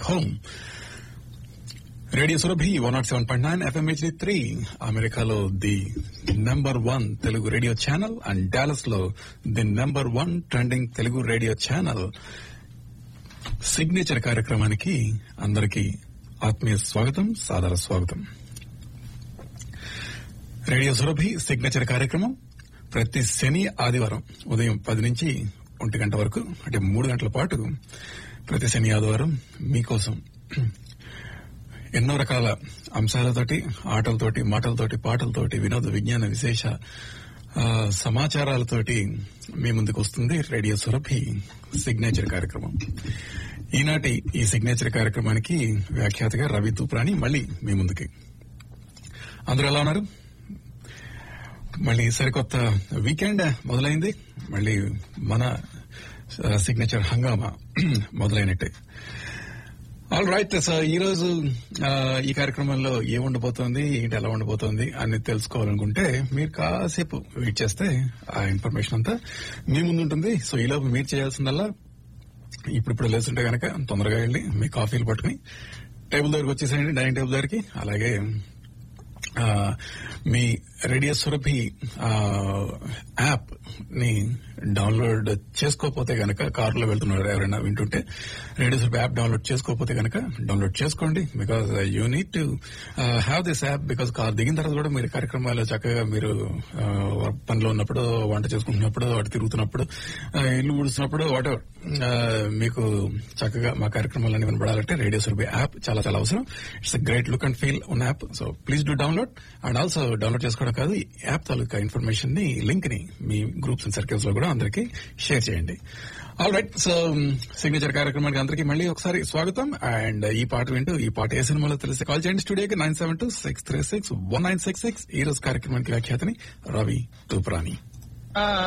back home radio Surabhi one not seven point nine FM HD three అమెరికాలో the number one Telugu radio channel and Dallas లో the number one trending Telugu radio channel signature కార్యక్రమానికి అందరికీ ఆత్మీయ స్వాగతం సాదర స్వాగతం రేడియో సురభి సిగ్నేచర్ కార్యక్రమం ప్రతి శని ఆదివారం ఉదయం పది నుంచి ఒంటి గంట వరకు అంటే మూడు గంటల పాటు ప్రతి శని ఆదివారం మీకోసం ఎన్నో రకాల అంశాలతోటి ఆటలతోటి మాటలతోటి పాటలతోటి వినోద విజ్ఞాన విశేష ఆ, సమాచారాలతోటి మీ ముందుకు వస్తుంది రేడియో సురభి సిగ్నేచర్ కార్యక్రమం ఈనాటి ఈ సిగ్నేచర్ కార్యక్రమానికి వ్యాఖ్యాతగా రవి తూప్రాణి మళ్ళీ మీ ముందుకి అందరూ ఎలా ఉన్నారు మళ్ళీ సరికొత్త వీకెండ్ మొదలైంది మళ్ళీ మన సిగ్నేచర్ హంగామా మొదలైనట్టే ఆల్ రైట్ సో ఈ రోజు ఆ, ఈ కార్యక్రమంలో ఏం ఉండబోతోంది ఏంటి ఎలా ఉండబోతోంది అని తెలుసుకోవాలనుకుంటే మీరు కాసేపు వెయిట్ చేస్తే ఆ ఇన్ఫర్మేషన్ అంతా మీ ముందు ఉంటుంది సో ఈలోపు మీరు చేయాల్సిందల్లా ఇప్పుడిప్పుడు లేస్తుంటే గనక తొందరగా వెళ్ళి మీ కాఫీలు పట్టుకుని టేబుల్ దగ్గరికి వచ్చేసేయండి డైనింగ్ టేబుల్ దగ్గరికి అలాగే ఆ, మీ రేడియో సురభి ఆ, యాప్ ని డౌన్లోడ్ చేసుకోకపోతే గనక కారులో వెళ్తున్నారు ఎవరైనా వింటుంటే రేడియో సురభి యాప్ డౌన్లోడ్ చేసుకోకపోతే గనక డౌన్లోడ్ చేసుకోండి because you need to have this app because car దిగిన తర్వాత కూడా మీరు కార్యక్రమాలు చక్కగా మీరు ఆ, పనిలో ఉన్నప్పుడు వంట చేసుకుంటున్నప్పుడు అటు తిరుగుతున్నప్పుడు ఆ, ఇల్లు ఊడుస్తున్నప్పుడు వాట్ మీకు చక్కగా మా కార్యక్రమాలన్నీ వినపడాలంటే రేడియో సురభి యాప్ చాలా చాలా అవసరం it's great look and feel ఉన్న app so please do download and also download చేసుకోవడం కాదు ఈ యాప్ తాలూకా ఇన్ఫర్మేషన్ ని లింక్ ని మీ గ్రూప్స్ అండ్ సర్కిల్స్ లో కూడా అందరికీ షేర్ చేయండి ఆల్ రైట్ సో సిగ్నేచర్ కార్యక్రమానికి అందరికీ మళ్ళీ ఒకసారి స్వాగతం అండ్ ఈ పాట వింటూ ఈ పాట ఏ సినిమాలో తెలిస్తే కాల్ చేయండి స్టూడియోకి nine seven two six three six one nine six six ఈ రోజు కార్యక్రమానికి వ్యాఖ్యాతని రవి తూప్రాణి